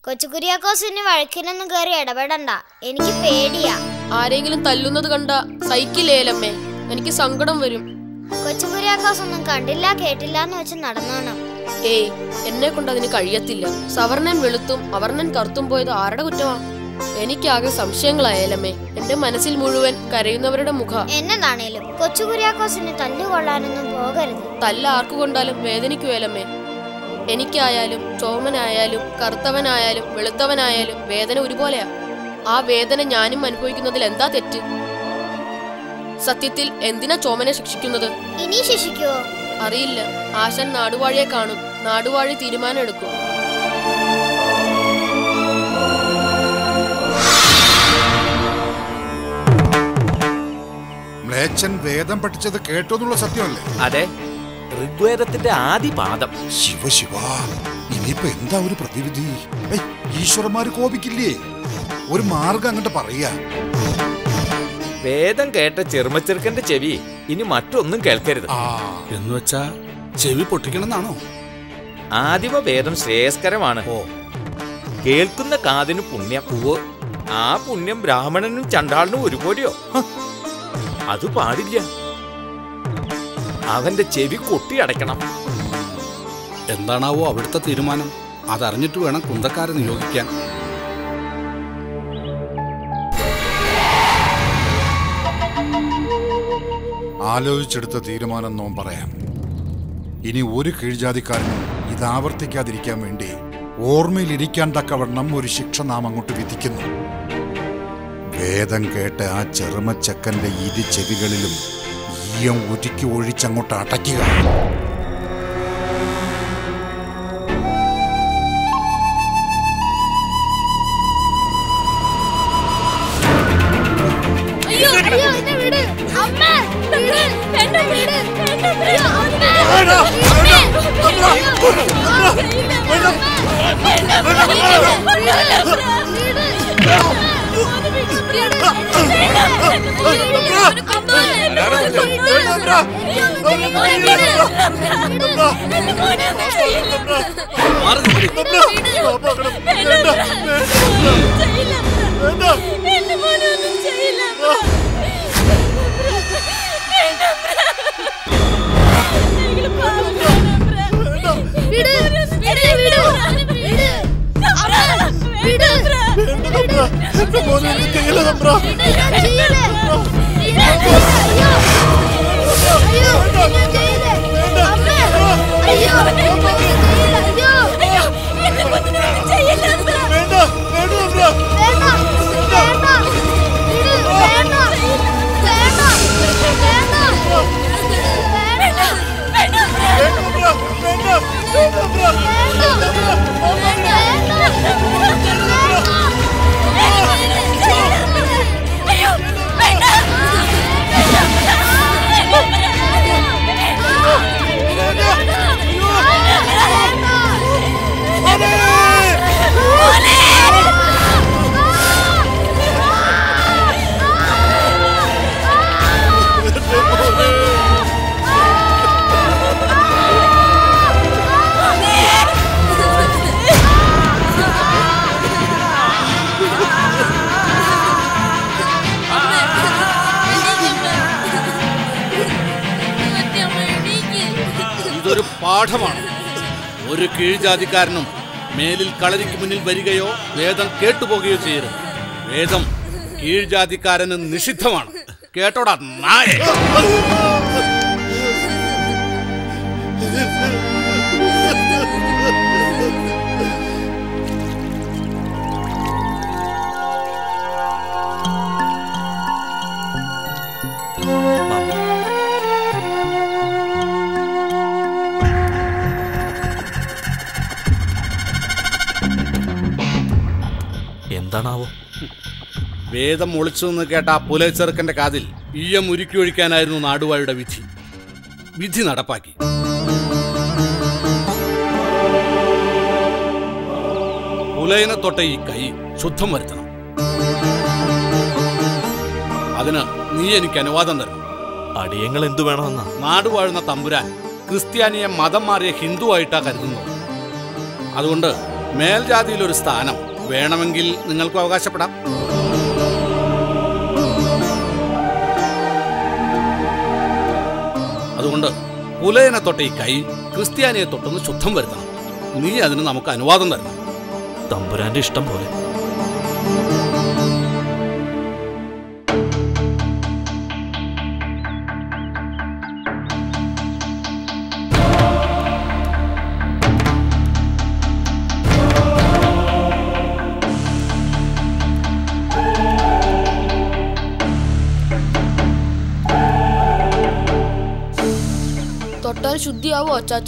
കൊച്ചു കുര്യാക്കോസിന് വഴക്കിനൊന്നും കയറി ഇടപെടണ്ട എനിക്ക് പേടിയാ ആരെങ്കിലും തല്ലുന്നത് കണ്ട സൈക്കിളേലമ്മേ എനിക്ക് സങ്കടം വരും കൊച്ചു കുര്യാക്കോസ് ഒന്നും കണ്ടില്ല കേട്ടില്ല എന്ന് വെച്ച് നടന്നോണം ഏയ് എന്നെ കൊണ്ട് അതിന് കഴിയത്തില്ല സവർണൻ വെളുത്തും അവർണൻ കറുത്തും പോയത് ആരുടെ കുറ്റമാ എനിക്കാകെ സംശയങ്ങളായാലമ്മേ എന്റെ മനസ്സിൽ മുഴുവൻ കരയുന്നവരുടെ മുഖ എന്നതാണേലും കൊച്ചു കുര്യാക്കോസിന് തല്ലുകൊള്ളാനൊന്നും പോകരുത് തല്ല ആർക്കു കൊണ്ടാലും വേദനിക്കുവേലമ്മേ എനിക്കായാലും ചോമനായാലും കറുത്തവനായാലും വെളുത്തവനായാലും വേദന ഒരുപോലെയാ ആ വേദന ഞാനും അനുഭവിക്കുന്നതിൽ എന്താ തെറ്റ് സത്യത്തിൽ എന്തിനാ ചോമനെ ശിക്ഷിക്കുന്നത് ഇനി ശിക്ഷിക്കുവോ അറിയില്ല ആശൻ നാടുവാഴിയെ കാണും നാടുവാഴി തീരുമാനം എടുക്കും മ്ലേച്ഛൻ വേദം പഠിച്ചത് കേട്ടു എന്നുള്ള സത്യമല്ലേ അതെ ഋഗ്വേദത്തിന്റെ ആദ്യ പാദം ശിവ ശിവ ഇനിയിപ്പോ എന്താ ഒരു പ്രതിവിധി ഏയ്, ഈശ്വരന്മാര് കോപിക്കില്ലേ ഒരു മാർഗം അങ്ങോട്ട് പറയാ വേദം കേട്ട ചെറുമച്ചെറുക്കന്റെ ചെവി ഇനി മറ്റൊന്നും കേൾക്കരുത് ആ എന്ന് വെച്ചാ ചെവി പൊട്ടിക്കണമെന്നാണോ ആദിമ വേദം ശ്രേയസ്കരമാണ് ഓ കേൾക്കുന്ന കാതിന് പുണ്യം ആ പുണ്യം ബ്രാഹ്മണനും ചണ്ടാളിനും ഒരുപോലെയോ ഹ, അത് പാടില്ല അവന്റെ ചെവി കൊട്ടി അടയ്ക്കണം എന്താണാവോ അവിടുത്തെ തീരുമാനം അതറിഞ്ഞിട്ട് വേണം കുന്തക്കാരെ നിയോഗിക്കാൻ ആലോചിച്ചെടുത്ത തീരുമാനം നോം പറയാം ഇനി ഒരു കീഴ്ജാതിക്കാരനും ഇത് ആവർത്തിക്കാതിരിക്കാൻ വേണ്ടി ഓർമ്മയിലിരിക്കാൻ തക്കവണ്ണം ഒരു ശിക്ഷ നാം അങ്ങോട്ട് വിധിക്കുന്നു വേദം കേട്ട ആ ചെറുമച്ചക്കന്റെ ഇരു ചെവികളിലും ഈയം ഉരുക്കി ഒഴിച്ചങ്ങോട്ട് അടയ്ക്കുക അയ്യോ അയ്യോ എന്നെ വിട് അമ്മ വിട് എന്നെ വിട് എന്നെ വിട് അമ്മ വിട് എന്നെ വിട് വിട് അമ്മ വിട് എന്റെ മോനെ ഒന്നും ചെയ്യില്ല തമ്പ്ര ചെയ്യില്ല അയ്യോ അയ്യോ ഞാൻ ചെയ്യില്ല അമ്മ അയ്യോ ഒന്നും ചെയ്യില്ല അയ്യോ എന്റെ കുഞ്ഞിനെ ഒന്നും ചെയ്യില്ല വേണ്ട വേണ്ട വേണ്ട വേണ്ട വിട് വേണ്ട വേണ്ട വേണ്ട വേണ്ട ഇതൊരു പാഠമാണ് ഒരു കീഴ്ജാതിക്കാരനും മേലിൽ കളരിക്ക് മുന്നിൽ വരികയോ വേദം കേട്ടുപോകുകയോ ചെയ്യരുത് വേദം കീഴ്ജാതിക്കാരന് നിഷിദ്ധമാണ് കേട്ടോടാ നായ എന്താണാവോ വേദം ഒളിച്ചു നിന്ന് കേട്ട ആ പുലച്ചെറുക്കന്റെ കാതിൽ ഈയം ഉരുക്കി ഒഴിക്കാനായിരുന്നു നാടുവായുടെ വിധി വിധി നടപ്പാക്കി പുലയനെ തൊട്ട ഈ കൈ ശുദ്ധം വരുത്തണം അതിന് നീ എനിക്ക് അനുവാദം തരണം അടിയങ്ങൾ എന്തു വേണമെന്നാ നാടുവാഴുന്ന തമ്പുരാൻ ക്രിസ്ത്യാനിയെ മതം മാറിയ ഹിന്ദുവായിട്ടാ കരുതുന്നത് അതുകൊണ്ട് മേൽജാതിയിൽ ഒരു സ്ഥാനം വേണമെങ്കിൽ നിങ്ങൾക്കും അവകാശപ്പെടാം അതുകൊണ്ട് പുലയനെ തൊട്ട ഈ കൈ ക്രിസ്ത്യാനിയെ തൊട്ടൊന്ന് ശുദ്ധം വരുത്തണം നീ അതിന് നമുക്ക് അനുവാദം തരണം തമ്പുരാന്റെ ഇഷ്ടം പോലെ തൊട്ടാൽ ശുദ്ധിയാവോ അച്ചാച്ച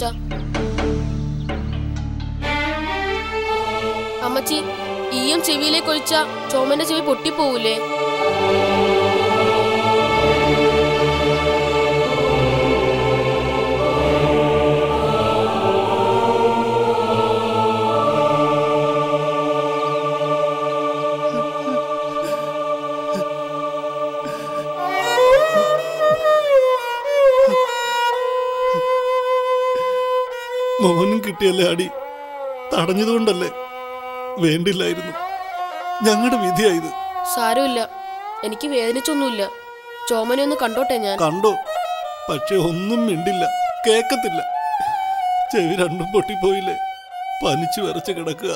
അമ്മച്ചി ഈയം ചെവിയിലേക്ക് ഒഴിച്ച ചോമന്റെ ചെവി പൊട്ടിപ്പോവൂലേ മോനും കിട്ടിയല്ലേ അടി തടഞ്ഞതുകൊണ്ടല്ലേ വേണ്ടില്ലായിരുന്നു ഞങ്ങളുടെ വിധിയായത് സാരമില്ല എനിക്ക് വേദനിച്ചൊന്നുമില്ല ചോമനെ ഒന്ന് കണ്ടോട്ടെ ഞാൻ കണ്ടോ പക്ഷെ ഒന്നും മിണ്ടില്ല കേക്കത്തില്ല ചെവി രണ്ടും പൊട്ടിപ്പോയില്ലേ പനിച്ചു വിറച്ച് കിടക്കുക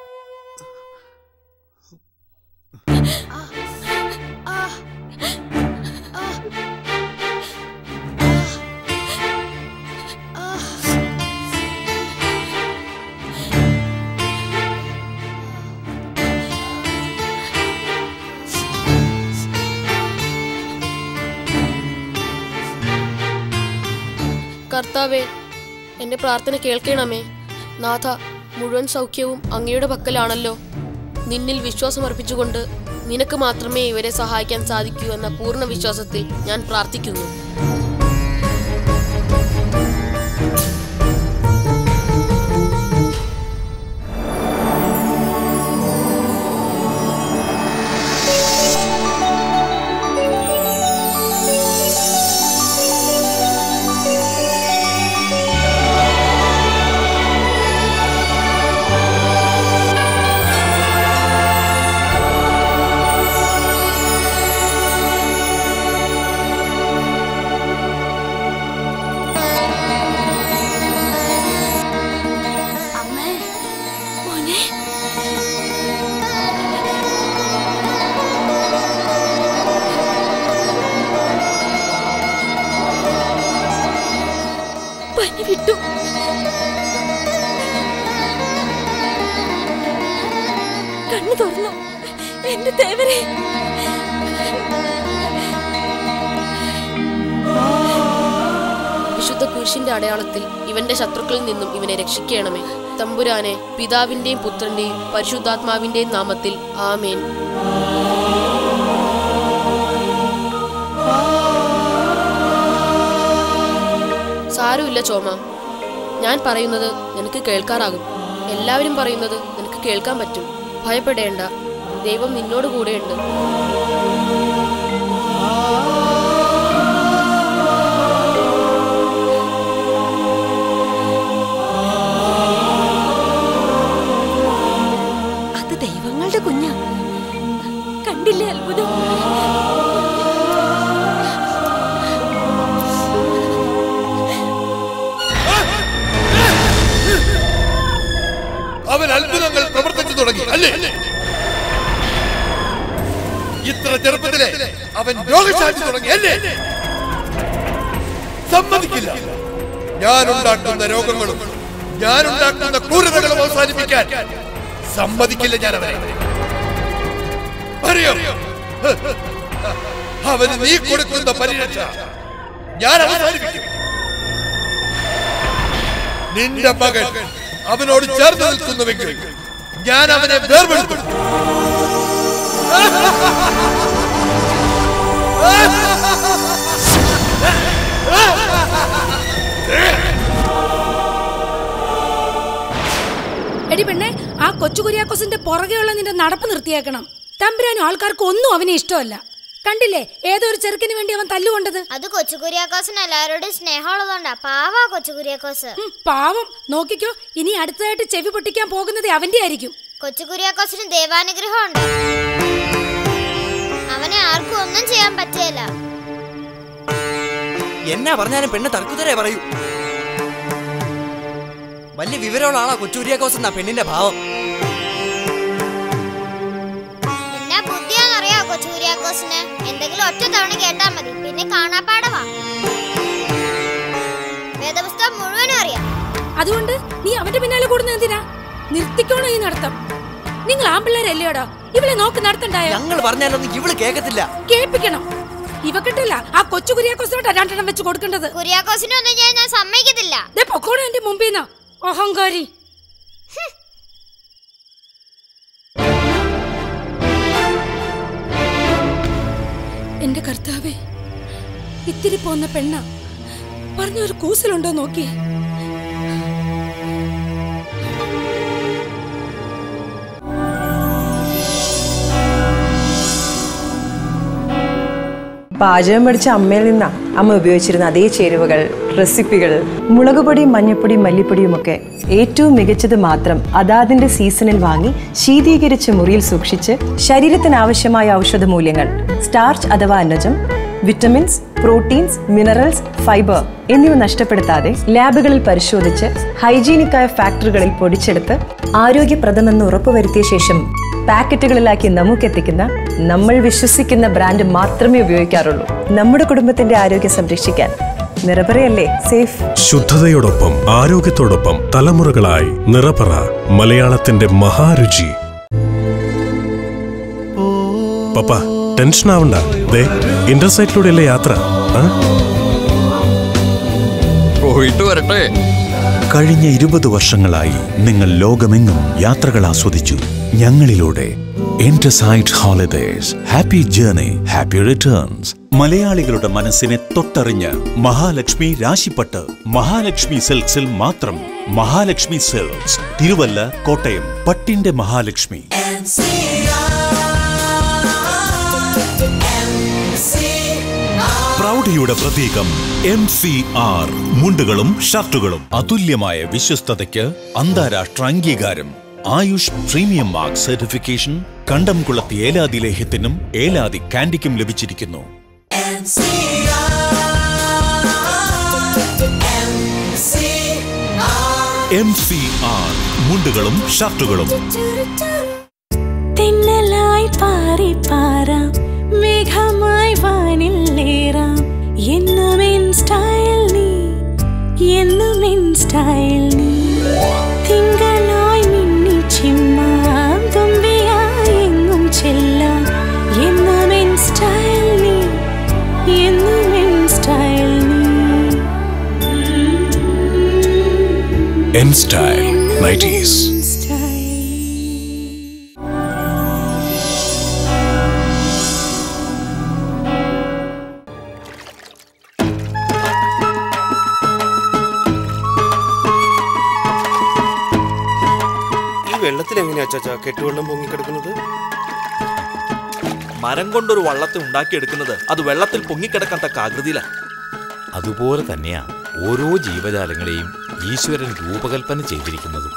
കർത്താവേ എന്റെ പ്രാർത്ഥന കേൾക്കണമേ നാഥ മുഴുവൻ സൗഖ്യവും അങ്ങയുടെ പക്കലാണല്ലോ നിന്നിൽ വിശ്വാസമർപ്പിച്ചുകൊണ്ട് നിനക്ക് മാത്രമേ ഇവരെ സഹായിക്കാൻ സാധിക്കൂ എന്ന പൂർണ്ണ വിശ്വാസത്തിൽ ഞാൻ പ്രാർത്ഥിക്കുന്നു അമ്മേ മോനെ പനി വിട്ടു കണ്ണു തുറന്നു എന്റെ തേവരെ വിശുദ്ധ കുരിശിന്റെ അടയാളത്തിൽ ഇവന്റെ ശത്രുക്കളിൽ നിന്നും ഇവനെ രക്ഷിക്കണമേ തമ്പുരാനെ പിതാവിന്റെയും പുത്രന്റെയും പരിശുദ്ധാത്മാവിന്റെയും നാമത്തിൽ ആമേൻ സാരമില്ല ചോമ ഞാൻ പറയുന്നത് നിനക്ക് കേൾക്കാറാകും എല്ലാവരും പറയുന്നത് നിനക്ക് കേൾക്കാൻ പറ്റും ഭയപ്പെടേണ്ട ദൈവം നിന്നോട് കൂടെയുണ്ട് അത് ദൈവങ്ങളുടെ കുഞ്ഞാ കണ്ടില്ലേ അത്ഭുതം അവൻ അത്ഭുതങ്ങൾ പ്രവർത്തിച്ചു തുടങ്ങി അല്ലേ ഇത്ര ചെറുപ്പത്തിലെ അവൻ രോഗശാന്തി തുടങ്ങി അല്ലേ സമ്മതിക്കില്ല ഞാൻ ഉണ്ടാക്കുന്ന രോഗങ്ങളും ഞാൻ ഉണ്ടാക്കുന്ന ക്രൂരതകളും അവസാനിപ്പിക്കാൻ സമ്മതിക്കില്ല ഞാൻ അവനെ അറിയോ അവന് നീ കൊടുക്കുന്ന പരിരക്ഷ ഞാൻ അവസാനിപ്പിക്കും നിന്റെ മകൻ അവനോട് ചേർന്ന് നിൽക്കുന്നുവെങ്കിൽ ഞാൻ അവനെ വേർപെടുത്തും എടി പെണ്ണെ ആ കൊച്ചു കുര്യാക്കോസിന്റെ പുറകെയുള്ള നിന്റെ നടപ്പ് നിർത്തിയേക്കണം തമ്പുരാനും ആൾക്കാർക്ക് ഒന്നും അവനെ ഇഷ്ടമല്ല കണ്ടില്ലേ ഏതോ ഒരു ചെറുക്കിന് വേണ്ടി അവൻ തല്ലുകൊണ്ടത് അത് കൊച്ചു കുര്യാക്കോസിന് എല്ലാവരോടും സ്നേഹമുള്ളതുകൊണ്ടാ പാവാ കൊച്ചു കുര്യാക്കോസ് ഉം, പാവം നോക്കിക്കോ ഇനി അടുത്തതായിട്ട് ചെവി പൊട്ടിക്കാൻ പോകുന്നത് അവന്റെ ആയിരിക്കും കൊച്ചു കുര്യാക്കോസിന് ദൈവാനുഗ്രഹമുണ്ട് അവനെ ആർക്കും ഒന്നും ചെയ്യാൻ പറ്റിയല്ല എന്നാ പറഞ്ഞാലും പെണ്ണ് തർക്കുതരേ പറയൂ വലിയ വിവരമുള്ള ആളാ കൊച്ചൂരിയാക്കോസ് എന്നാ പെണ്ണിന്റെ ഭാവം എന്നാ ബുദ്ധിയാന്നറിയാ കൊച്ചു കുര്യാക്കോസിന് എന്തെങ്കിലും ഒറ്റ തവണ കേട്ടാ മതി പിന്നെ കാണാപ്പാടവാ വേദപുസ്തകം മുഴുവനും അറിയാം അതുകൊണ്ട് നീ അവന്റെ പിന്നാലെ കൂടുന്ന എന്തിനാ നിർത്തിക്കോണോ ഈ നടത്തം നിങ്ങൾ ആമ്പിള്ളേരല്ലേടാ ഇവളെ നോക്ക് നടത്തണ്ടായോ ഞങ്ങൾ പറഞ്ഞാലൊന്നും ഇവള് കേക്കത്തില്ല കേൾപ്പിക്കണം ഇവക്കിട്ടല്ല ആ കൊച്ചു കുര്യാക്കോസിനോട്ടാ രണ്ടെണ്ണം വെച്ച് കൊടുക്കേണ്ടത് കുര്യാക്കോസിനെ ഒന്നും ചെയ്യാൻ ഞാൻ സമ്മതിക്കത്തില്ല ദേ പൊക്കോണോ എന്റെ മുമ്പിൽ അഹങ്കാരി എന്റെ കർത്താവേ ഇത്തിരി പോന്ന പെണ്ണ പറഞ്ഞ ഒരു കൂസലുണ്ടോ നോക്കി പാചകം പഠിച്ച അമ്മയിൽ നിന്നാ അമ്മ ഉപയോഗിച്ചിരുന്ന അതേ ചേരുവകൾ റെസിപ്പികൾ മുളകുപൊടി മഞ്ഞപ്പൊടി മല്ലിപ്പൊടിയുമൊക്കെ ഏറ്റവും മികച്ചത് മാത്രം അതാതിന്റെ സീസണിൽ വാങ്ങി ശീതീകരിച്ച് മുറിയിൽ സൂക്ഷിച്ച് ശരീരത്തിന് ആവശ്യമായ ഔഷധ മൂല്യങ്ങൾ സ്റ്റാർച്ച് അഥവാ അന്നജം വിറ്റമിൻസ് പ്രോട്ടീൻസ് മിനറൽസ് ഫൈബർ എന്നിവ നഷ്ടപ്പെടുത്താതെ ലാബുകളിൽ പരിശോധിച്ച് ഹൈജീനിക്കായ ഫാക്ടറികളിൽ പൊടിച്ചെടുത്ത് ആരോഗ്യപ്രദമെന്ന് ഉറപ്പുവരുത്തിയ ശേഷം പാക്കറ്റുകളിലാക്കി നമുക്കെത്തിക്കുന്ന നമ്മൾ വിശ്വസിക്കുന്ന ബ്രാൻഡ് മാത്രമേ ഉപയോഗിക്കാറുള്ളൂ നമ്മുടെ കുടുംബത്തിന്റെ ആരോഗ്യം സംരക്ഷിക്കാൻ നിറപറയല്ലേ സേഫ് ശുദ്ധതയോടൊപ്പം ആരോഗ്യത്തോടൊപ്പം തലമുറകളായി നിറപറ മലയാളത്തിന്റെ മഹാരുചി പപ്പ ടെൻഷൻ ആവണ്ട ദേ ഇന്റർസൈറ്റിലൂടെയല്ലേ യാത്ര ആ? പോയിട്ട് വരട്ടെ കഴിഞ്ഞ ഇരുപത് വർഷങ്ങളായി നിങ്ങൾ ലോകമെങ്ങും യാത്രകൾ ആസ്വദിച്ചു ഞങ്ങളിലൂടെ Intersight holidays happy journey happy returns മലയാളികളുടെ മനസ്സിനെ തൊട്ടറിഞ്ഞ് മഹാലക്ഷ്മി രാശിപ്പട്ട് മഹാലക്ഷ്മി സിൽക്സിൽ മാത്രം മഹാലക്ഷ്മി സിൽക്സ് തിരുവല്ല കോട്ടയം പട്ടിന്റെ മഹാലക്ഷ്മി പ്രൗഢിയുടെ പ്രതീകം എം സി ആർ മുണ്ടുകളും ഷർട്ടുകളും അതുല്യമായ വിശ്വസ്തതയ്ക്ക് അന്താരാഷ്ട്ര അംഗീകാരം ആയുഷ് പ്രീമിയം മാർക്ക് സർട്ടിഫിക്കേഷൻ കണ്ടംകുളത്തി ഏലാതി ലേഹ്യത്തിനും ഏലാതി കാൻഡിക്കും ലഭിച്ചിരിക്കുന്നു എം സി ആർ മുണ്ടുകളും ഷർട്ടുകളും തെന്നലായി പാറി പാറാം മേഘമായി വാനില്ലേറാം എന്നും എൻ സ്റ്റൈൽ നീ എന്നും എൻ സ്റ്റൈൽ നീ തിങ്കളായി മിന്നി ചിമ്മാം തുമ്പിയായി എങ്ങും ചെല്ലാം എന്നും എൻ സ്റ്റൈൽ നീ എന്നും എൻ സ്റ്റൈൽ നീ എൻ സ്റ്റൈൽ നൈറ്റീസ് ഈ വെള്ളത്തിൽ എങ്ങനെയാ ചാച്ചാ കെട്ടുവെള്ളം പൊങ്ങിക്കിടക്കുന്നത് മരം കൊണ്ടൊരു വള്ളത്തെ ഉണ്ടാക്കിയെടുക്കുന്നത് അത് വെള്ളത്തിൽ പൊങ്ങിക്കിടക്കാൻ തക്ക ആകൃതിയിലാണ് അതുപോലെ തന്നെയാ ഓരോ ജീവജാലങ്ങളെയും ഈശ്വരൻ രൂപകൽപ്പന ചെയ്തിരിക്കുന്നതും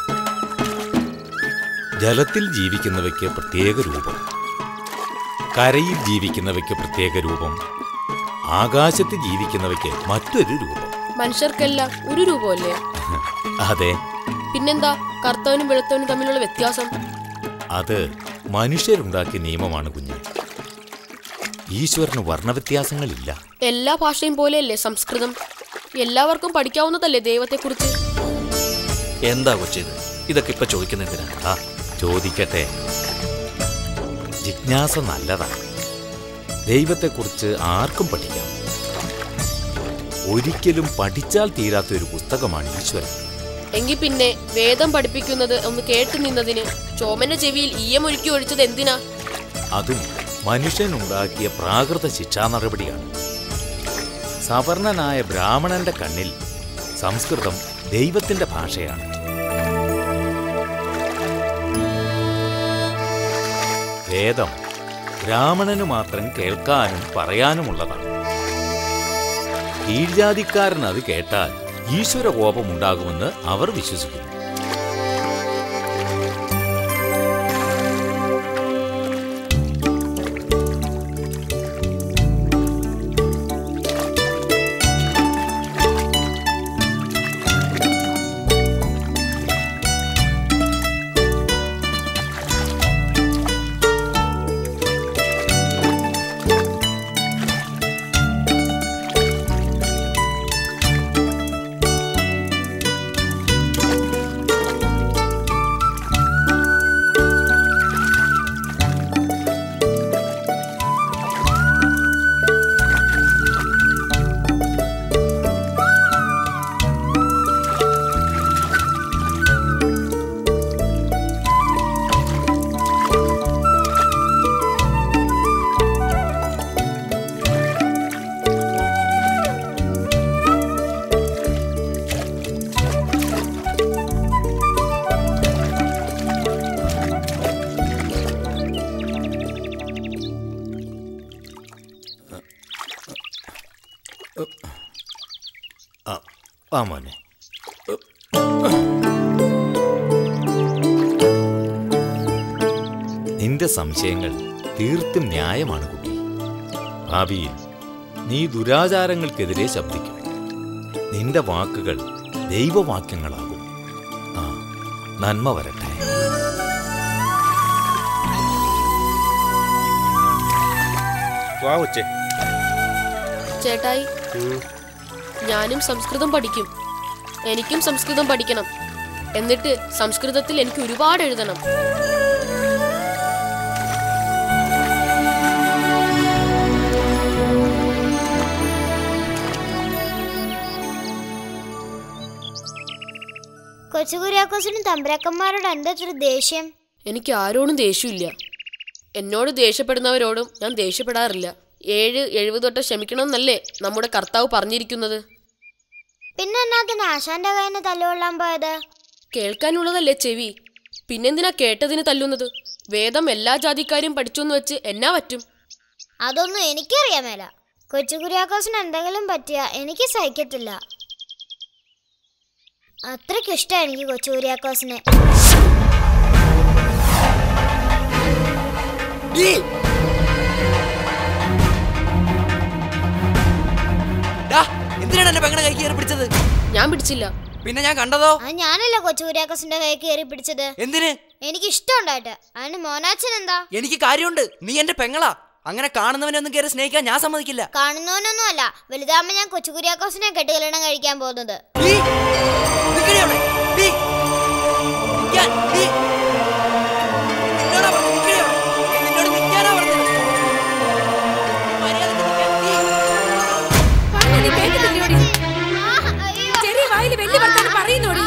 ജലത്തിൽ ജീവിക്കുന്നവയ്ക്ക് പ്രത്യേക രൂപം കരയിൽ ജീവിക്കുന്നവയ്ക്ക് പ്രത്യേക രൂപം ആകാശത്ത് ജീവിക്കുന്നവയ്ക്ക് മറ്റൊരു രൂപം മനുഷ്യർക്കെല്ലാം ഒരു രൂപമല്ലേ അതെ പിന്നെന്താ കറുത്തവനും വെളുത്തവനും തമ്മിലുള്ള വ്യത്യാസം അത് മനുഷ്യരുണ്ടാക്കിയ നിയമമാണ് കുഞ്ഞ് ഈശ്വരന് വർണ്ണവ്യത്യാസങ്ങളില്ല എല്ലാ ഭാഷയും പോലെയല്ലേ സംസ്കൃതം എല്ലാവർക്കും പഠിക്കാവുന്നതല്ലേ ദൈവത്തെക്കുറിച്ച് എന്താ കൊച്ചത് ഇതൊക്കെ ഇപ്പൊ ചോദിക്കുന്നതിനാ ആ ചോദിക്കട്ടെ ജിജ്ഞാസ നല്ലതാണ് ദൈവത്തെക്കുറിച്ച് ആർക്കും പഠിക്കാം ഒരിക്കലും പഠിച്ചാൽ തീരാത്ത ഒരു പുസ്തകമാണ് ഈശ്വരൻ എങ്കിൽ പിന്നെ വേദം പഠിപ്പിക്കുന്നത് ഒന്ന് കേട്ടു നിന്നതിന് ചോമന ചെവിയിൽ ഈയമൊരുക്കി ഒഴിച്ചത് എന്തിനാ അതും മനുഷ്യനുണ്ടാക്കിയ പ്രാകൃത ശിക്ഷാ നടപടിയാണ് സവർണനായ ബ്രാഹ്മണന്റെ കണ്ണിൽ സംസ്കൃതം ദൈവത്തിന്റെ ഭാഷയാണ് വേദം ബ്രാഹ്മണന് മാത്രം കേൾക്കാനും പറയാനുമുള്ളതാണ് കീഴ്ജാതിക്കാരൻ അത് കേട്ടാൽ ഈശ്വര കോപമുണ്ടാകുമെന്ന് അവർ വിശ്വസിക്കുന്നു ആ ആ മോനെ നിന്റെ സംശയങ്ങൾ തീർത്തും ന്യായമാണ് കുട്ടി ഭാവിയിൽ നീ ദുരാചാരങ്ങൾക്കെതിരെ ശബ്ദിക്കും നിന്റെ വാക്കുകൾ ദൈവവാക്യങ്ങളാകും ആ നന്മ വരട്ടെ വാ ഉച്ചേ ചേട്ടായി ഞാനും സംസ്കൃതം പഠിക്കും എനിക്കും സംസ്കൃതം പഠിക്കണം എന്നിട്ട് സംസ്കൃതത്തിൽ എനിക്ക് ഒരുപാട് എഴുതണം കൊച്ചുകുര്യാക്കോസിനും തമ്പുരാക്കന്മാരോട് എന്താ ഇത്ര ദേഷ്യം എനിക്ക് ആരോടും ദേഷ്യമില്ല എന്നോട് ദേഷ്യപ്പെടുന്നവരോടും ഞാൻ ദേഷ്യപ്പെടാറില്ല ഏഴ് എഴുപത് തൊട്ട് ക്ഷമിക്കണമെന്നല്ലേ നമ്മുടെ കർത്താവ് പറഞ്ഞിരിക്കുന്നത് പിന്നെ എന്നാത്തിന് ആശാന്റെ കയ്യിൽ തല്ലുകൊള്ളാൻ പോയത് കേൾക്കാനുള്ളതല്ലേ ചെവി പിന്നെന്തിനാ കേട്ടതിന് തല്ലുന്നത് വേദം എല്ലാ ജാതിക്കാരും പഠിച്ചെന്ന് വെച്ച് എന്നാ പറ്റും അതൊന്നും എനിക്കറിയാൻ മേല കൊച്ചുകുര്യാക്കോസിന് എന്തെങ്കിലും പറ്റിയ എനിക്ക് സഹിക്കത്തില്ല അത്രയ്ക്ക് ഇഷ്ടം എനിക്ക് കൊച്ചുകുര്യാക്കോസിനെ എന്തിനാണ് എന്നെ പെങ്ങളെ കൈ കയറി പിടിച്ചത് ഞാൻ പിടിച്ചില്ല പിന്നെ ഞാൻ കണ്ടതോ അത് ഞാനല്ല കൊച്ചുകുര്യാക്കോസിന്റെ കൈ കയറി പിടിച്ചത് എന്തിന് എനിക്ക് ഇഷ്ടമുണ്ടായിട്ട് അതിന് മോനാച്ചൻ എന്താ എനിക്ക് കാര്യമുണ്ട് നീ എന്റെ പെങ്ങളാ അങ്ങനെ കാണുന്നവനെ ഒന്നും കയറി സ്നേഹിക്കാൻ ഞാൻ സമ്മതിക്കില്ല കാണുന്നവനൊന്നും അല്ല വലുതാകുമ്പോ ഞാൻ കൊച്ചുകുര്യാക്കോസിനെ കെട്ടുകല്യാണം കഴിക്കാൻ പോകുന്നത് നിക്കടി അവിടെ. നീ. നിക്കാൻ. നീ. നിന്നോടാ പറഞ്ഞത്. നിക്കടി അവിടെ. നിന്നോട് നിക്കാനാ പറഞ്ഞത്. മര്യാദയ്ക്ക് നിക്കാൻ. നീ. ചെറിയ വായില് വലിയ വർത്താനം പറയുന്നോടി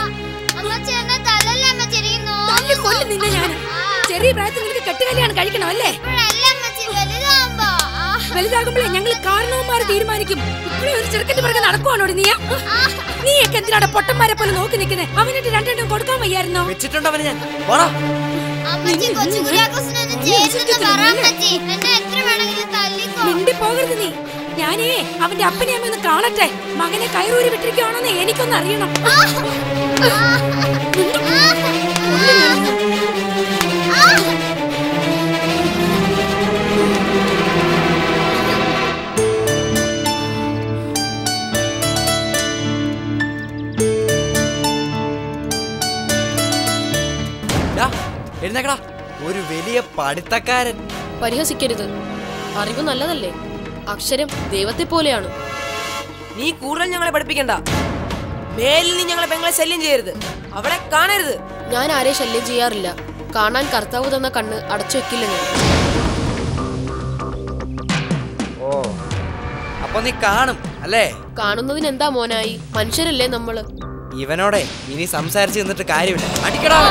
തല്ലി കൊല്ലും നിന്നെ ഞാൻ ചെറിയ പ്രായത്തിൽ നിനക്ക് കെട്ടുകല്യാണം കഴിക്കണം അല്ലേ വലുതാകുമ്പോഴേ ഞങ്ങൾ കാരണവന്മാർ തീരുമാനിക്കും ഇപ്പോഴും ഒരു ചെറുക്കന്റെ പിറകെ നടക്കുവാണോടി നീ നീയൊക്കെ എന്തിനാണ് പൊട്ടന്മാരെ പോലെ നോക്കി നിൽക്കുന്നത് അവനിട്ട് രണ്ടെണ്ണം കൊടുക്കാൻ വയ്യായിരുന്നോ വെച്ചിട്ടുണ്ട് അവനെ ഞാൻ വാടാ മിണ്ടി പോകരുത് നീ ഞാനേ അവന്റെ അപ്പനെ അമ്മ ഒന്ന് കാണട്ടെ മകനെ കയറൂരി വിട്ടിരിക്കുവാണെന്ന് എനിക്കൊന്ന് അറിയണം ഡാ, എഴുന്നേക്കടാ ഒരു വലിയ പഠിത്തക്കാരൻ പരിഹസിക്കരുത് അറിവ് നല്ലതല്ലേ അക്ഷരം ദൈവത്തെ പോലെയാണ് നീ കൂടുതൽ ഞങ്ങളെ പഠിപ്പിക്കണ്ട മേലിൽ നീ ഞങ്ങളെ പെങ്ങളെ ശല്യം ചെയ്യരുത് അവളെ കാണരുത് ഞാൻ ആരെ ശല്യം ചെയ്യാറില്ല കാണാൻ കർത്താവ് തന്ന കണ്ണ് അടച്ചു വെക്കില്ല ഞാൻ ഓ അപ്പൊ നീ കാണും അല്ലേ കാണുന്നതിന് എന്താ മോനായി മനുഷ്യരല്ലേ നമ്മള് ഇവനോടെ ഇനി സംസാരിച്ച് നിന്നിട്ട് കാര്യമില്ല അടിക്കടാ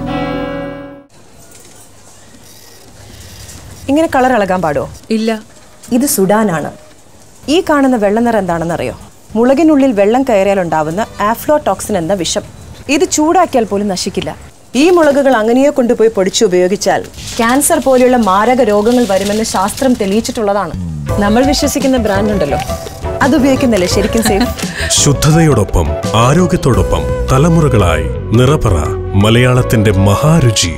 ഇങ്ങനെ കളർ ഇളകാൻ പാടോ ഇല്ല ഇത് സുഡാനാണ് ഈ കാണുന്ന വെള്ള നിറം എന്താണെന്നറിയോ മുളകിനുള്ളിൽ വെള്ളം കയറിയാൽ ഉണ്ടാവുന്ന ആഫ്ലോടോക്സിൻ എന്ന വിഷം ഇത് ചൂടാക്കിയാൽ പോലും നശിക്കില്ല ഈ മുളകുകൾ അങ്ങനെയോ കൊണ്ടുപോയി പൊടിച്ച് ഉപയോഗിച്ചാൽ ക്യാൻസർ പോലെയുള്ള മാരക രോഗങ്ങൾ വരുമെന്ന് ശാസ്ത്രം തെളിയിച്ചിട്ടുള്ളതാണ് നമ്മൾ വിശ്വസിക്കുന്ന ബ്രാൻഡ് ഉണ്ടല്ലോ അത് ഉപയോഗിക്കുന്നില്ലേ ശരിക്കും സേഫ് ശുദ്ധതയോടൊപ്പം ആരോഗ്യത്തോടൊപ്പം തലമുറകളായി നിറപറ മലയാളത്തിന്റെ മഹാരുചി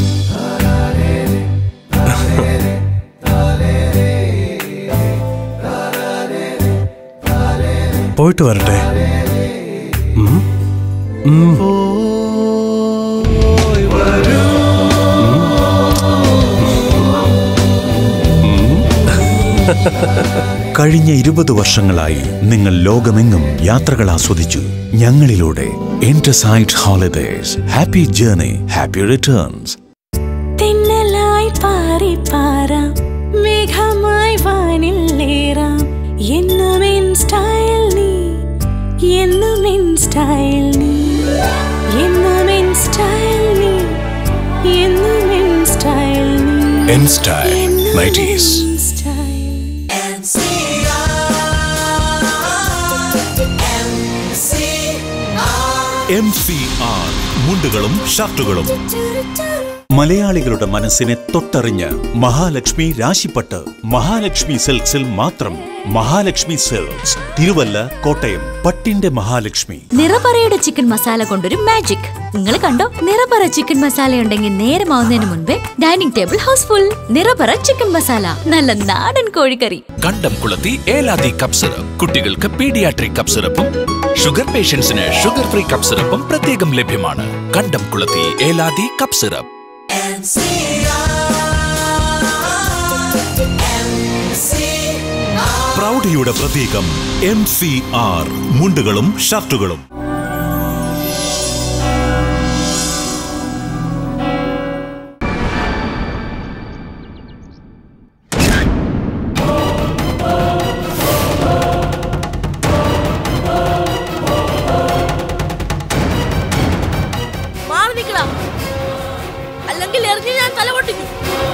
പോയിട്ട് വരട്ടെ ഉം. ഉം. കഴിഞ്ഞ ഇരുപത് വർഷങ്ങളായി നിങ്ങൾ ലോകമെങ്ങും യാത്രകൾ ആസ്വദിച്ചു ഞങ്ങളിലൂടെ Intersight holidays happy journey happy returns തെന്നലായി പാറി പാറാം മേഘമായി വാനില്ലേറാം എന്നും എൻ സ്റ്റൈൽ നീ എന്നും എൻ സ്റ്റൈൽ നീ എന്നും എൻ സ്റ്റൈൽ നീ എന്നും എൻ സ്റ്റൈൽ നീ എൻ style nighties M C R മുണ്ടുകളും ഷർട്ടുകളും മലയാളികളുടെ മനസ്സിനെ തൊട്ടറിഞ്ഞ് മഹാലക്ഷ്മി രാശിപ്പട്ട് മഹാലക്ഷ്മി സിൽക്സിൽ മാത്രം മഹാലക്ഷ്മി സിൽക്സ് തിരുവല്ല കോട്ടയം പട്ടിന്റെ മഹാലക്ഷ്മി നിറപറയുടെ ചിക്കൻ മസാല കൊണ്ടൊരു മാജിക് നിങ്ങൾ കണ്ടോ നിറപറ ചിക്കൻ മസാല ഉണ്ടെങ്കിൽ നേരമാവുന്നതിന് മുൻപേ dining table house full Nirapara chicken masala നല്ല നാടൻ കോഴിക്കറി Kandamkulathy Elathi cough syrup കുട്ടികൾക്ക് പീഡിയാട്രിക് കപ്പ് സിറപ്പും ഷുഗർ പേഷ്യൻസിന് ഷുഗർ ഫ്രീ കപ്പ് സിറപ്പും പ്രത്യേകം ലഭ്യമാണ് Kandamkulathy Elathi cough syrup പ്രൗഢിയുടെ പ്രതീകം എം സി ആർ മുണ്ടുകളും ഷർട്ടുകളും മാറി നിൽക്കടാ അല്ലെങ്കിൽ എറിഞ്ഞ് ഞാൻ തല പൊട്ടിക്കും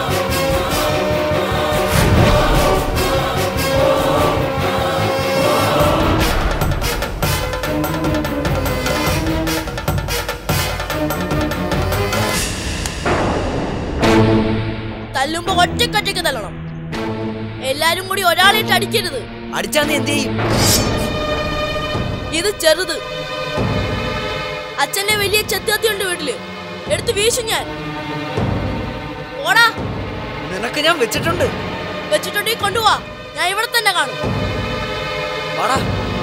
തല്ലുമ്പോ ഒറ്റക്കൊറ്റക്ക് തല്ലണം എല്ലാരും കൂടി ഒരാളിട്ട് അടിക്കരുത് അടിച്ചാ നീ എന്ത് ചെയ്യും ഇത് ചെറുത് അച്ഛന്റെ വലിയ ചെത്തുകത്തിയുണ്ട് വീട്ടില് എടുത്ത് വീശും ഞാൻ ഓടാ നിനക്ക് ഞാൻ വെച്ചിട്ടുണ്ട് വെച്ചിട്ടുണ്ടെങ്കിൽ കൊണ്ടുപോവാ ഞാൻ ഇവിടെ തന്നെ കാണും വാടാ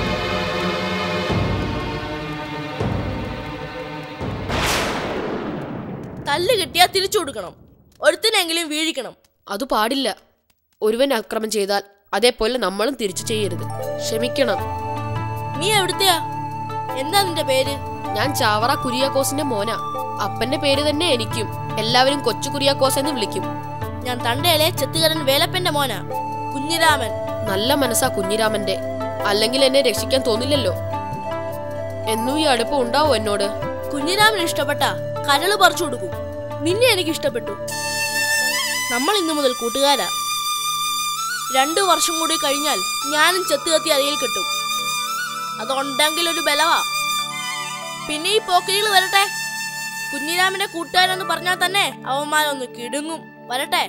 തല്ല് കിട്ടിയാ തിരിച്ചു കൊടുക്കണം ഒരുത്തിനെങ്കിലും വീഴിക്കണം അത് പാടില്ല ഒരുവൻ അക്രമം ചെയ്താൽ അതേപോലെ നമ്മളും തിരിച്ചു ചെയ്യരുത് ക്ഷമിക്കണം നീ എവിടുത്തെയാ എന്താ നിന്റെ പേര് ഞാൻ ചാവറ കുര്യാക്കോസിന്റെ മോന അപ്പന്റെ പേര് തന്നെ എനിക്കും എല്ലാവരും കൊച്ചു കുര്യാക്കോസ് എന്ന് വിളിക്കും ഞാൻ തണ്ടയിലെ ചെത്തുകാരൻ വേലപ്പന്റെ മോന കുഞ്ഞിരാമൻ നല്ല മനസ്സാ കുഞ്ഞിരാമന്റെ അല്ലെങ്കിൽ എന്നെ രക്ഷിക്കാൻ തോന്നില്ലല്ലോ എന്നും ഈ അടുപ്പം ഉണ്ടാവോ എന്നോട് കുഞ്ഞിരാമൻ ഇഷ്ടപ്പെട്ട കരള് പറിച്ചു കൊടുക്കും നിന്നെ എനിക്ക് ഇഷ്ടപ്പെട്ടു നമ്മൾ ഇന്നു മുതൽ കൂട്ടുകാരാ രണ്ടു വർഷം കൂടി കഴിഞ്ഞാൽ ഞാനും ചെത്ത് കത്തി അരയിൽ കിട്ടും അതുണ്ടെങ്കിൽ ഒരു ബലവാ പിന്നെ ഈ പോക്കിരികൾ വരട്ടെ കുഞ്ഞിരാമന്റെ കൂട്ടുകാരെന്ന് പറഞ്ഞാൽ തന്നെ അവന്മാരൊന്ന് കിടുങ്ങും വരട്ടെ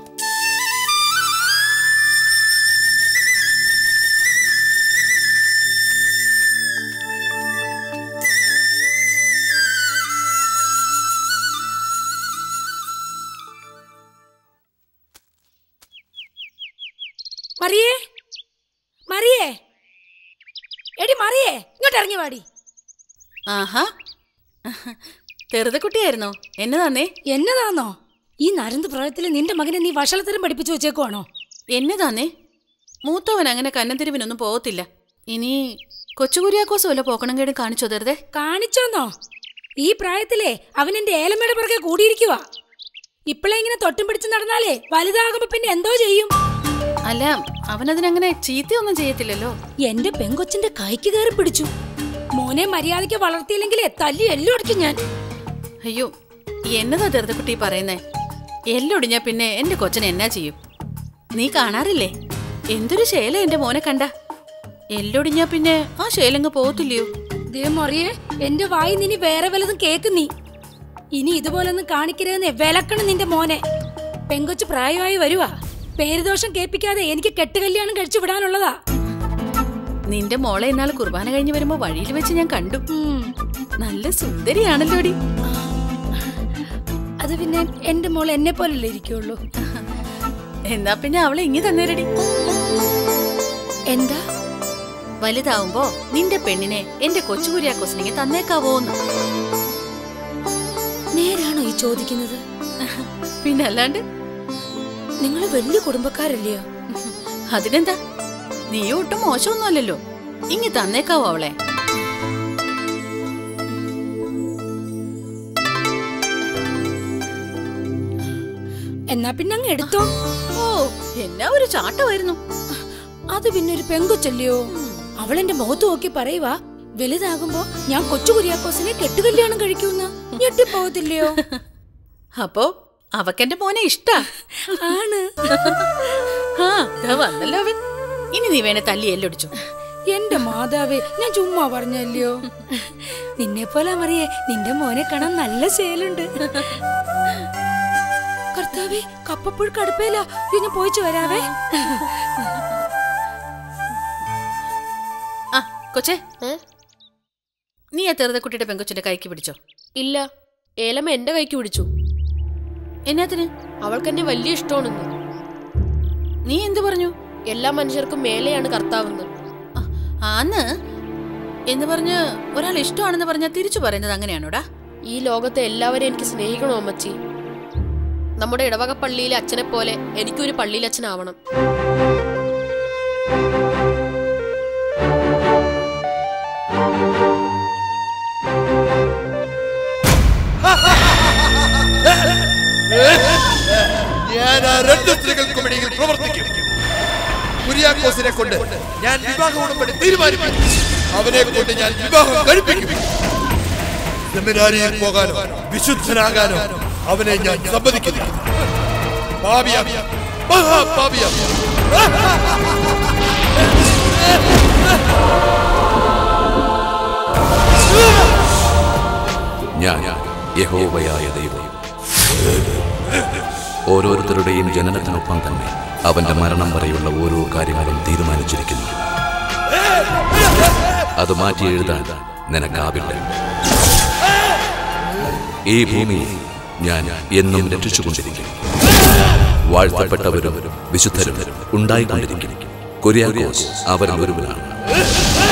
മറിയേ മറിയേ എടി മറിയേ ഇങ്ങോട്ട് ഇറങ്ങി വാടി ആഹാ തെറുതക്കുട്ടിയായിരുന്നോ എന്നതാന്നേ എന്നതാന്നോ ഈ നരന്ത് പ്രായത്തിൽ നിന്റെ മകനെ നീ വഷളത്തരം പഠിപ്പിച്ചു വെച്ചേക്കുവാണോ എന്നതാന്നേ മൂത്തവൻ അങ്ങനെ കന്നന്തിരിവിനൊന്നും പോകത്തില്ല ഇനി കൊച്ചുകുര്യാക്കോസ് വല്ല പോക്കണം കേടും കാണിച്ചോ തെറുതെ കാണിച്ചോന്നോ ഈ പ്രായത്തിലേ അവൻ എന്റെ ഏലമ്മയുടെ പുറകെ കൂടിയിരിക്കുവാ ഇപ്പളെ ഇങ്ങനെ തൊട്ടും പിടിച്ച് നടന്നാലേ വലുതാകുമ്പോ പിന്നെ എന്തോ ചെയ്യും അല്ല അവനതിനങ്ങനെ ചീത്തയൊന്നും ചെയ്യത്തില്ലല്ലോ എന്റെ പെങ്കൊച്ചിന്റെ കൈക്ക് കയറി പിടിച്ചു മോനെ മര്യാദയ്ക്ക് വളർത്തിയില്ലെങ്കിലേ തല്ലി എല്ലാം അടിക്കും ഞാൻ അയ്യോ എന്നതാ തെറുതക്കുട്ടി പറയുന്നേ എല്ലൊടിഞ്ഞാ പിന്നെ എന്റെ കൊച്ചനെ എന്നാ ചെയ്യും നീ കാണാറില്ലേ എന്തൊരു ശേല എന്റെ മോനെ കണ്ട എല്ലൊടിഞ്ഞാ പിന്നെ ആ ശേലങ്ങ് പോകത്തില്ലയോ ദേ മറിയേ എന്റെ വായി നിനി വേറെ വല്ലതും കേക്ക് നീ ഇനി ഇതുപോലൊന്നും കാണിക്കരുതെന്ന് വിലക്കണം നിന്റെ മോനെ പെങ്കൊച്ച് പ്രായമായി വരുവാ പേരുദോഷം കേൾപ്പിക്കാതെ എനിക്ക് കെട്ടുകല്യാണം കഴിച്ചു വിടാനുള്ളതാ നിന്റെ മോളെ ഇന്നാൾ കുർബാന കഴിഞ്ഞ് വരുമ്പോ വഴിയിൽ വെച്ച് ഞാൻ കണ്ടു നല്ല സുന്ദരിയാണല്ലോടി അത് പിന്നെ എന്റെ മോൾ എന്നെ പോലല്ലേ ഇരിക്കുള്ളൂ എന്നാ പിന്നെ അവളെ ഇങ്ങി തന്നേരടി എന്താ വലുതാവുമ്പോ നിന്റെ പെണ്ണിനെ എന്റെ കൊച്ചു കുര്യാക്കോസിനിങ്ങി തന്നേക്കാവോന്ന് നേരാണോ ഈ ചോദിക്കുന്നത് പിന്നെ അല്ലാണ്ട് നിങ്ങൾ വലിയ കുടുംബക്കാരല്ലയോ അതിനെന്താ നീ ഒട്ടും മോശമൊന്നുമല്ലല്ലോ ഇങ്ങി തന്നേക്കാവോ അവളെ എന്നാ പിന്നെ അങ്ങ് എടുത്തോ ഓ എന്നാ ഒരു ചാട്ടമായിരുന്നു അത് പിന്നെ ഒരു പെങ്കൊച്ചല്ലയോ അവളെന്റെ മുഖത്ത് നോക്കി പറയുവാ വലുതാകുമ്പോ ഞാൻ കൊച്ചു കുര്യാക്കോസിനെ കെട്ടുകല്യാണം കഴിക്കൂന്ന് ഞെട്ടിപ്പോകത്തില്ലയോ അപ്പോ അവക്കെന്റെ മോനെ ഇഷ്ടാ ആണ് ആ ദാ വന്നല്ലോ അവൻ ഇനി നീ വേണേ തല്ലി എല്ലൊടിച്ചു എന്റെ മാതാവേ ഞാൻ ചുമ്മാ പറഞ്ഞല്ലയോ നിന്നെ പോലെ മറിയേ നിന്റെ മോനെ കാണാൻ നല്ല ശേലുണ്ട് കർത്താവേ കപ്പപ്പുഴുക്ക് അടുപ്പേല ഇനി പോയിച്ചു വരാവേ ആ കൊച്ചേ നീ ആ തെറുതക്കുട്ടിയുടെ പെങ്കൊച്ചിന്റെ കൈക്ക് പിടിച്ചോ ഇല്ല ഏലമ്മ എന്റെ കൈക്ക് പിടിച്ചു എന്നാത്തിന് അവൾക്ക് എന്നെ വലിയ ഇഷ്ടമാണെന്ന് നീ എന്തു പറഞ്ഞു എല്ലാ മനുഷ്യർക്കും മേലെയാണ് കർത്താവെന്ന് ആന്ന് എന്ന് പറഞ്ഞ് ഒരാൾ ഇഷ്ടമാണെന്ന് പറഞ്ഞാൽ തിരിച്ചു പറയുന്നത് അങ്ങനെയാണോടാ ഈ ലോകത്തെ എല്ലാവരെയും എനിക്ക് സ്നേഹിക്കണോ അമ്മച്ചി നമ്മുടെ ഇടവക പള്ളിയിലെ അച്ഛനെ പോലെ എനിക്കൊരു പള്ളിയിലെ അച്ഛനാവണം ഞാൻ ആ രണ്ട് സ്ത്രീകൾക്കും ഇടയിൽ പ്രവർത്തിക്കും കുര്യാക്കോസിനെ കൊണ്ട് ഞാൻ വിവാഹ ഉടമ്പടി തീരുമാനിക്കും അവനെ കൊണ്ട് ഞാൻ വിവാഹം കഴിപ്പിക്കും സെമിനാരിയിൽ പോകാനോ വിശുദ്ധനാകാനോ അവനെ ഞാൻ സമ്മതിക്കുന്നു പാപിയ മഹാപാപിയ ഞാൻ യഹോവയായ ദൈവം ഓരോരുത്തരുടെയും ജനനത്തിനൊപ്പം തന്നെ അവന്റെ മരണം വരെയുള്ള ഓരോ കാര്യങ്ങളും തീരുമാനിച്ചിരിക്കുന്നു അത് മാറ്റി എഴുതാൻ നിനക്കാവില്ല ഈ ഭൂമി ഞാൻ എന്നും രക്ഷിച്ചുകൊണ്ടിരിക്കും വാഴ്ത്തപ്പെട്ടവരും വിശുദ്ധരും ഉണ്ടായിക്കൊണ്ടിരിക്കും കുര്യാക്കോസ് അവരിൽ ഒരുവനാണ്